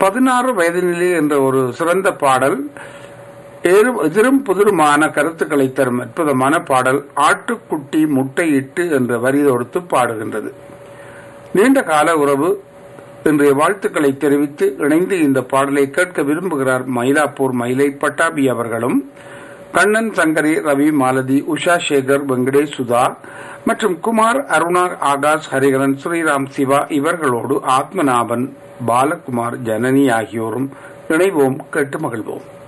பதினாறு வயதினிலே என்ற ஒரு சிறந்த பாடல் ஏறு- எதிரும் புதிருமான கருத்துக்களை தரும் அற்புதமான பாடல் ஆட்டுக்குட்டி முட்டையிட்டு என்ற வரி தொடுத்து பாடுகின்றது நீண்ட கால உறவு இன்றைய வாழ்த்துக்களை தெரிவித்து இணைந்து இந்த பாடலை கேட்க விரும்புகிறார் மயிலாப்பூர் மயிலை பட்டாபி அவர்களும் கண்ணன் சங்கரி ரவி மாலதி உஷா சேகர் வெங்கடேஷ் சுதா மற்றும் குமார் அருணா ஆகாஷ் ஹரிகரன் ஸ்ரீராம் சிவா இவர்களோடு ஆத்மநாபன் பாலகுமார் ஜனனி ஆகியோரும் இணைவோம் கேட்டு மகிழ்வோம்